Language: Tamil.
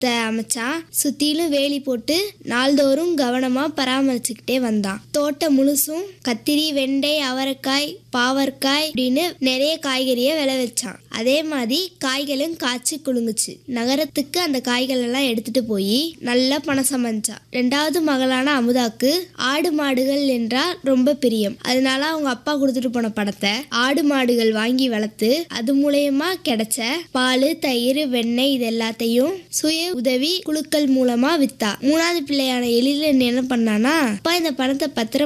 த அமைச்சான் சுத்திலும் வேலி போட்டு நாள்தோறும் கவனமா பராமரிச்சுக்கிட்டே வந்தான் தோட்டம் முழுசும் கத்திரி வெண்டை அவரைக்காய் பாவற்காய் அப்படின்னு நிறைய காய்கறியை விளை வச்சான் அதே மாதிரி காய்களும் காய்ச்சி குலுங்குச்சு நகரத்துக்கு அந்த காய்கள் எல்லாம் எடுத்துட்டு போய் நல்லா பணம் சமைச்சான் ரெண்டாவது மகளான அமுதாக்கு ஆடு மாடுகள் என்றால் ரொம்ப பிரியம் அதனால அவங்க அப்பா கொடுத்துட்டு போன பணத்தை ஆடு மாடுகள் வாங்கி வளர்த்து அது மூலயமா கிடைச்ச பால் தயிர் வெண்ணெய் இது எல்லாத்தையும் சுய உதவி குழுக்கள் மூலமா வித்தா மூணாவது பிள்ளையான எழிலன் என்ன பண்ணானா அப்பா இந்த பணத்தை பத்திரம்